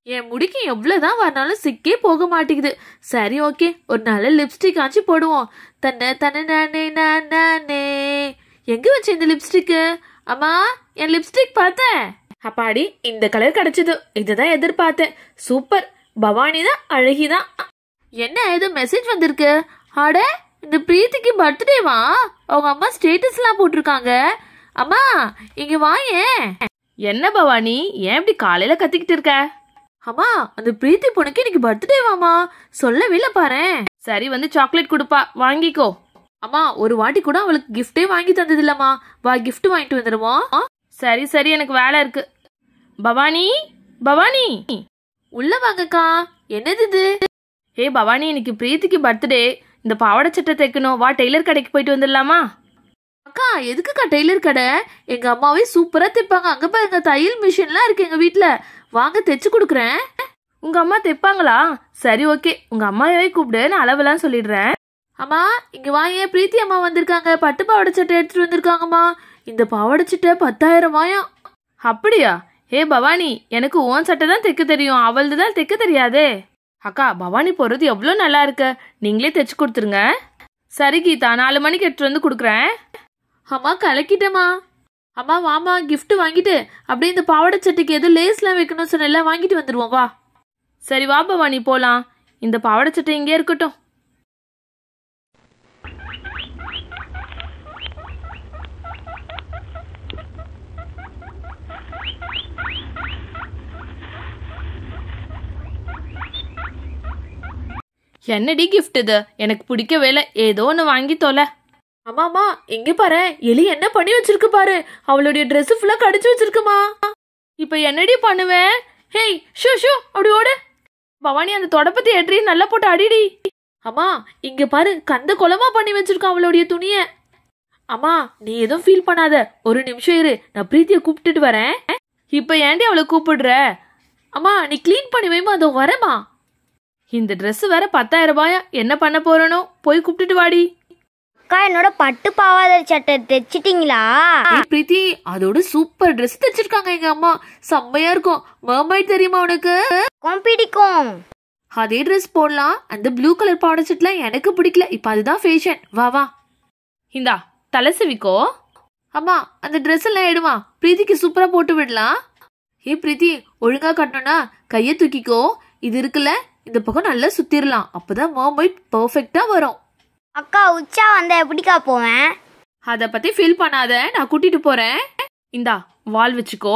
என் முடிக்கு எவ்வளவுதான் வரனாலும் சிக்கே போக மாட்டேங்குது சரி ஓகே ஒரு நல்ல லிப்ஸ்டிக் ஆச்சு போடுவோம் தன்னை தன்னை நானே நான் நானே எங்க வச்ச இந்த லிப்ஸ்டிக்கு அம்மா என் லிப்ஸ்டிக் பார்த்தேன் அப்பாடி இந்த கலர் கிடைச்சது இதுதான் எதிர்பார்த்தேன் சூப்பர் பவானி தான் அழகிதான் என்ன ஏதோ மெசேஜ் வந்திருக்கு அட இந்த பிரீத்திக்கு பர்த்டேவா அவங்க அம்மா ஸ்டேட்டஸ்லாம் போட்டிருக்காங்க அம்மா இங்க வாயேன் என்ன பவானி ஏன் இப்படி காலையில கத்திக்கிட்டு இருக்க அம்மா அந்த பிரீத்தி பொண்ணுக்கு இன்னைக்கு பர்த்டேவாமா சொல்லவே இல்ல பாரேன் சரி வந்து சாக்லேட் கொடுப்பா வாங்கிக்கோ அம்மா ஒரு வாட்டி கூட அவளுக்கு கிஃப்டே வாங்கி தந்தது இல்லம்மா வா gift வாங்கிட்டு வந்துடுவோம் சரி சரி எனக்கு வேலை இருக்கு பவானி பவானி உள்ள வாங்கக்கா என்னது இது ஏ பவானி இன்னைக்கு பிரீத்திக்கு பர்த்டே இந்த பாவாடை சட்டை தைக்கணும் வா டெய்லர் கடைக்கு போயிட்டு வந்துடலாமா அக்கா எதுக்குக்கா டெய்லர் கடை எங்க அம்மாவே சூப்பரா தைப்பாங்க அங்க பாருங்க தையல் மிஷின்லாம் இருக்கு எங்க வீட்ல வாங்க தைச்சு கொடுக்குறேன் உங்க அம்மா தைப்பாங்களா சரி ஓகே உங்க அம்மாவே கூப்பிடு நான் அளவெல்லாம் சொல்லிடுறேன் அம்மா இங்க வாங்க பிரீத்தி அம்மா வந்திருக்காங்க பட்டு பாவாடை சட்டை எடுத்துட்டு வந்திருக்காங்கம்மா இந்த பாவாடை சட்டை பத்தாயிரம் வாயாம் அப்படியா ஏ பவானி எனக்கு உன் சட்டை தான் தைக்க தெரியும் அவளது தான் தைக்க தெரியாதே அக்கா பவானி போறது எவ்வளோ நல்லா இருக்கு நீங்களே தைச்சு கொடுத்துருங்க சரி கீதா நாலு மணிக்கு எடுத்துட்டு வந்து கொடுக்குறேன் அம்மா கலக்கிட்டேம்மா அம்மா வாமா gift வாங்கிட்டு அப்படியே இந்த பாவாடை சட்டைக்கு எதுவும் லேஸ்லாம் வைக்கணும் சொன்னல வாங்கிட்டு வந்துருவோம் வா சரி வா பவானி போலாம் இந்த பாவாடை சட்டை இங்கே இருக்கட்டும் என்னடி gift இது எனக்கு பிடிக்கவே இல்லை ஏதோ ஒன்று வாங்கி தொலை அம்மா அம்மா இங்க பாரு எலி என்ன பண்ணி வச்சிருக்கு பாரு அவளுடைய Dress ஃபுல்லா கடிச்சு வச்சிருக்குமா இப்போ என்னடி பண்ணுவேன் ஹேய் ஷூ ஷூ அப்படி ஓடு பவானி அந்த தொடப்பத்தை ஏற்றி நல்லா போட்டு அடிடி அம்மா இங்க பாரு கந்த கொலமா பண்ணி வச்சிருக்கா அவளுடைய துணிய அம்மா நீ எதுவும் ஃபீல் பண்ணாத ஒரு நிமிஷம் இரு நான் பிரீத்திய கூப்பிட்டுட்டு வரேன் இப்போ ஏன்டி அவளை கூப்பிடுற அம்மா நீ க்ளீன் பண்ணி வைமா அதோ வரேம்மா இந்த Dress வேற பத்தாயிரம் ரூபாயா என்ன பண்ண போறனோ போய் கூப்பிட்டுட்டு வாடி அக்கா என்னோட பட்டு பாவாடை சட்டை தைச்சிட்டிங்களா ஏய் பிரீத்தி அதோட சூப்பர் Dress தைச்சிருக்காங்க எங்க அம்மா செம்மையா இருக்கும் மர்மைட் தெரியுமா உனக்கு உனக்கும் பிடிக்கும் அதே Dress போடலாம் அந்த ப்ளூ கலர் பாவாடை சட்டெல்லாம் எனக்கு பிடிக்கல இப்ப அதுதான் ஃபேஷன் வா வா இந்தா தலை சிவிக்கோ அம்மா அந்த Dress எல்லாம் எடுமா பிரீத்திக்கு சூப்பரா போட்டு விடலாம் ஏ பிரீத்தி ஒழுங்கா கட்டணும்னா கையை தூக்கிக்கோ இது இருக்குல்ல இந்த பக்கம் நல்லா சுத்திரலாம் அப்பதான் மர்மைட் பர்ஃபெக்டா வரும் அக்கா உச்சா வந்தா எப்படிக்கா போவேன் அத பத்தி ஃபீல் பண்ணாத நான் கூட்டிட்டு போறேன் இந்தா வால் வச்சுக்கோ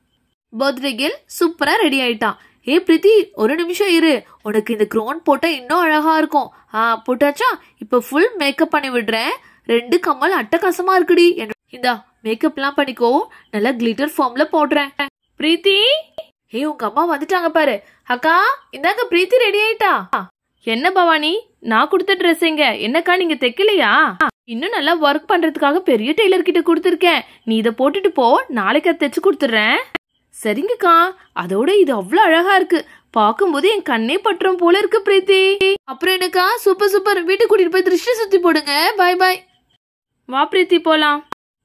பர்த்டே கேல் சூப்பரா ரெடி ஆயிட்டான் ஏ பிரீத்தி ஒரு நிமிஷம் இரு உனக்கு இந்த க்ரோன் போட்டா இன்னும் அழகா இருக்கும் ஆ போட்டாச்சா இப்ப ஃபுல் மேக்கப் பண்ணி விடுறேன் ரெண்டு கம்மல் அட்டகாசமா இருக்குடி என்ன- இந்தா மேக்கப்லாம் பண்ணிக்கோ நல்லா கிளிட்டர் ஃபார்ம்ல போடுறேன் பிரீத்தி ஏய் உங்க அம்மா வந்துட்டாங்க பாரு அக்கா இந்தாங்க பிரீத்தி ரெடி ஆயிட்டா என்ன பவானி நான் கொடுத்த ட்ரெஸ் எங்க என்னக்கா நீங்க தைக்கலையா இன்னும் நல்லா ஒர்க் பண்றதுக்காக பெரிய டெய்லர் கிட்ட கொடுத்துருக்கேன் நீ இதை போட்டுட்டு போ நாளைக்கு அதை தைச்சு கொடுத்துட்றேன் சரிங்கக்கா அதோட இது அவ்வளோ அழகா இருக்கு பார்க்கும்போது என் கண்ணே பட்டுரும் போல இருக்கு பிரீத்தி அப்புறம் என்னக்கா சூப்பர் சூப்பர் வீட்டுக்கு கூட்டிட்டு போய் திருஷ்டி சுத்தி போடுங்க பை பை வா பிரீத்தி போலாம்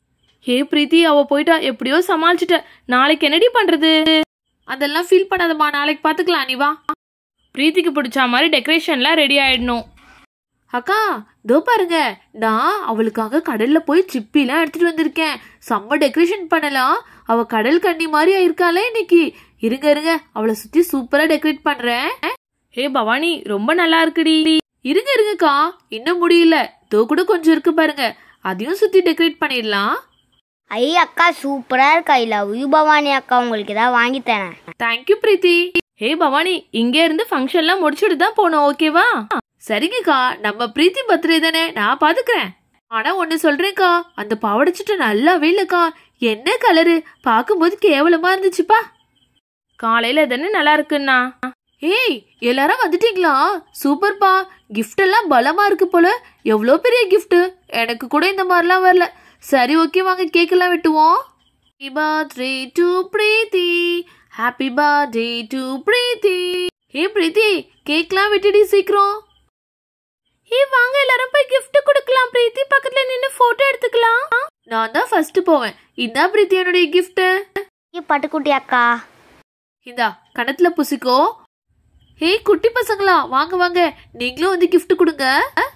ஹே பிரீத்தி அவ போயிட்டா எப்படியோ சமாளிச்சிட்ட நாளைக்கு என்னடி பண்றது அதெல்லாம் ஃபீல் பண்ணாதம்மா நாளைக்கு பாத்துக்கலாம் நீ வா பிரீத்திக்கு பிடிச்ச மாதிரி டெக்கரேஷன்லாம் ரெடி ஆயிடணும் அக்கா இதோ பாருங்க நான் அவளுக்காக கடல்ல போய் சிப்பிலாம் எடுத்துட்டு வந்திருக்கேன் செம்ம டெக்கரேஷன் பண்ணலாம் அவ கடல் கன்னி மாதிரி ஆயிருக்காளே இன்னைக்கு இருங்க இருங்க அவளை சுத்தி சூப்பரா டெக்கரேட் பண்றேன் ஹே பவானி ரொம்ப நல்லா இருக்குடி இருங்க இருங்கக்கா இன்னும் முடியல இதோ கூட கொஞ்சம் இருக்கு பாருங்க அதையும் சுத்தி டெக்கரேட் பண்ணிடலாம் ஐ அக்கா சூப்பரா இருக்கா இல்ல யூ பவானி அக்கா உங்களுக்கு ஏதாவது வாங்கி தரேன் தேங்க்யூ பிரீத்தி ஹே பவானி இங்க இருந்து ஃபங்க்ஷன்லாம் முடிச்சுட்டு தான் போனோம் ஓகேவா சரிங்கக்கா நம்ம பிரீத்தி பர்த்டே தானே நான் பாத்துக்கிறேன் ஆனா ஒண்ணு சொல்றேன்க்கா அந்த பாவடைச்சிட்டு நல்லாவே இல்லக்கா என்ன கலரு பார்க்கும்போது கேவலமா இருந்துச்சுப்பா காலையில தானே நல்லா இருக்குன்னா ஏய் எல்லாரும் வந்துட்டீங்களா சூப்பர்ப்பா gift எல்லாம் பலமா இருக்கு போல எவ்வளோ பெரிய gift எனக்கு கூட இந்த மாதிரிலாம் வரல சரி ஓகே வாங்க கேக் எல்லாம் வெட்டுவோம் happy birthday to Preethi happy birthday to Preethi ஏ பிரீத்தி கேக்லாம் வெட்டிடி சீக்கிரம் ஏ வாங்க எல்லாரும் போய் gift கொடுக்கலாம் பிரீத்தி பக்கத்துல நின்னு போட்டோ எடுத்துக்கலாம் நான் தான் ஃபர்ஸ்ட் போவேன் இதான் பிரீத்தி என்னுடைய gift ஏ பட்டுக்குட்டி அக்கா இந்தா கணத்துல புசிக்கோ ஹேய் குட்டி பசங்களா வாங்க வாங்க நீங்களும் வந்து gift கொடுங்க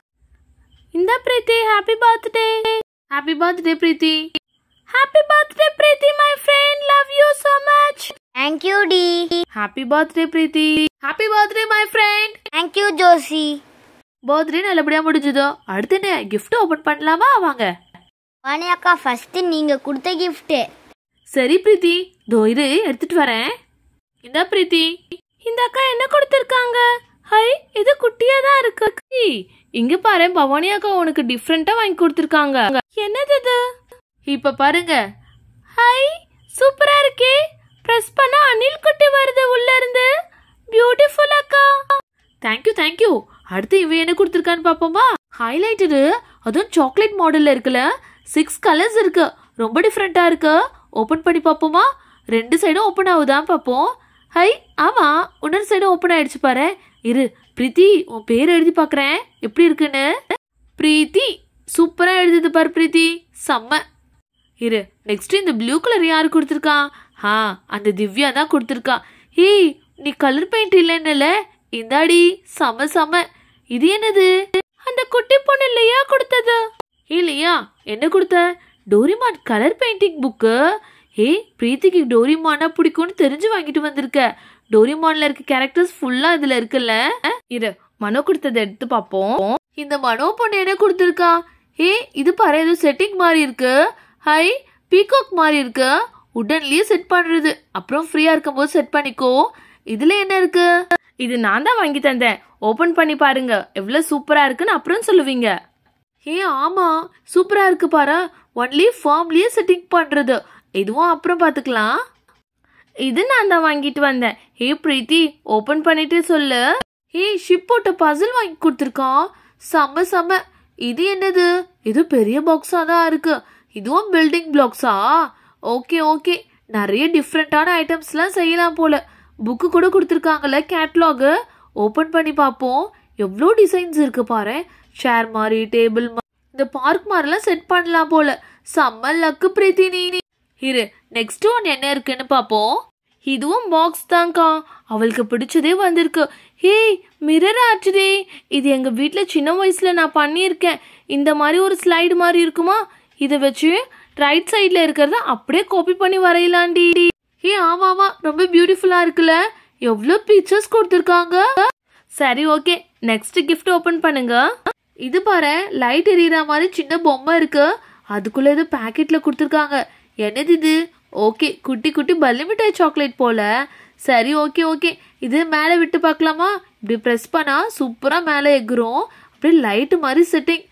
இந்த Preethi happy birthday happy birthday Preethi happy birthday Preethi my friend love you so much thank you டி happy birthday Preethi happy birthday my friend thank you Josie birthday நல்லபடியா முடிஞ்சதோ அடுத்து என்ன gift ஓபன் பண்ணலாமா வாங்க வாணி அக்கா ஃபர்ஸ்ட் நீங்க கொடுத்த கிஃப்ட் சரி பிரீத்தி தோ இரு எடுத்துட்டு வரேன் இந்தா பிரீத்தி இந்த அக்கா என்ன கொடுத்திருக்காங்க ஹை இது குட்டியா தான் இருக்கு ஏய், இங்க பாரு பவானி அக்கா உனக்கு டிஃப்ரெண்டா வாங்கி கொடுத்திருக்காங்க என்னது இது இப்ப பாருங்க ஹை சூப்பரா இருக்கே பிரஸ் பண்ணா அணில் குட்டி வருது உள்ள இருந்து பியூட்டிஃபுல் அக்கா தேங்க்யூ தேங்க்யூ அடுத்து இவன் என்ன கொடுத்துருக்கான்னு பாப்போமா ஹைலைட்டடு அதுவும் சாக்லேட் மாடல்ல இருக்குல்ல சிக்ஸ் கலர்ஸ் இருக்கு ரொம்ப டிஃப்ரெண்டா இருக்கு ஓபன் பண்ணி பாப்போமா ரெண்டு சைடும் ஓபன் ஆகுதான் பாப்போம் ஹை ஆமா இன்னொரு சைடும் ஓபன் ஆயிடுச்சு பாரு இரு பிரீத்தி உன் பேர் எழுதி பார்க்கறேன் எப்படி இருக்குன்னு பிரீத்தி சூப்பரா எழுதுது பாரு பிரீத்தி செம்ம இரு நெக்ஸ்ட் இந்த ப்ளூ கலர் யாரு கொடுத்துருக்கா ஆ அந்த திவ்யா தான் கொடுத்துருக்கா ஏய் நீ கலர் பெயிண்ட் இல்லைன்னுல இந்தாடி செம செம இது என்னது அந்த குட்டி பொண்ணு இல்லையா கொடுத்தது இல்லையா என்ன கொடுத்த டோரிமான் கலர் பெயிண்டிங் புக்கு ஏய் பிரீத்திக்கு டோரிமானா பிடிக்கும்னு தெரிஞ்சு வாங்கிட்டு வந்திருக்க டோரிமான்ல இருக்க கேரக்டர்ஸ் ஃபுல்லா இதுல இருக்குல்ல இரு மனோ கொடுத்ததை எடுத்து பார்ப்போம் இந்த மனோ பொண்ணு என்ன கொடுத்துருக்கா ஏ இது பாரு ஏதோ செட்டிங் மாதிரி இருக்கு ஹை பீகாக் மாதிரி இருக்கு உடன்லயே செட் பண்றது அப்புறம் ஃப்ரீயா இருக்கும்போது செட் பண்ணிக்கோ இதுல என்ன இருக்கு இது நான் தான் வாங்கி தந்தேன் ஓபன் பண்ணி பாருங்க எவ்வளவு சூப்பரா இருக்குன்னு அப்புறம் சொல்லுவீங்க ஏ ஆமா சூப்பரா இருக்கு பாரு ஒன்லி ஃபார்ம்லயே செட்டிங் பண்றது இதுவும் அப்புறம் பாத்துக்கலாம் இது நான் தான் வாங்கிட்டு வந்தேன் ஹே பிரீத்தி ஓபன் பண்ணிட்டு சொல்லு ஏய் ஷிப் போட்ட பசில் வாங்கி கொடுத்துருக்கான் செம்ம செம்ம இது என்னது இது பெரிய பாக்ஸா தான் இருக்கு இதுவும் பில்டிங் பிளாக்ஸா ஓகே ஓகே நிறைய டிஃப்ரெண்டான ஐட்டம்ஸ்லாம் செய்யலாம் போல புக்கு கூட கொடுத்துருக்காங்கல்ல கேட்லாகு ஓப்பன் பண்ணி பார்ப்போம் எவ்வளோ டிசைன்ஸ் இருக்கு பாரு சேர் மாதிரி டேபிள் இந்த பார்க் மாதிரிலாம் செட் பண்ணலாம் போல செம்ம லக்கு பிரீத்தி நீ இரு நெக்ஸ்ட் ஒன் என்ன இருக்குன்னு பார்ப்போம் இதுவும் பாக்ஸ் தான்க்கா அவளுக்கு பிடிச்சதே வந்திருக்கு ஹே மிரர் ஆச்சுதே இது எங்க வீட்ல சின்ன வயசுல நான் பண்ணியிருக்கேன் இந்த மாதிரி ஒரு ஸ்லைடு மாதிரி இருக்குமா இதை வச்சு ரைட் சைட்ல இருக்கிறத அப்படியே காப்பி பண்ணி வரையலாண்டி ஏ ஆமா ஆமா ரொம்ப பியூட்டிஃபுல்லா இருக்குல்ல எவ்வளோ பிக்சர்ஸ் கொடுத்துருக்காங்க சரி ஓகே நெக்ஸ்ட் கிஃப்ட் ஓபன் பண்ணுங்க இது பாரு லைட் எரியற மாதிரி சின்ன பொம்மை இருக்கு அதுக்குள்ள ஏதோ பாக்கெட்ல கொடுத்துருக்காங்க என்னது இது ஓகே குட்டி குட்டி பல்லி மிட்டாய் சாக்லேட் போல சரி ஓகே ஓகே இது மேலே விட்டு பார்க்கலாமா இப்படி ப்ரெஸ் பண்ணா சூப்பரா மேலே எகுரும் அப்படியே லைட் மாதிரி செட்டிங்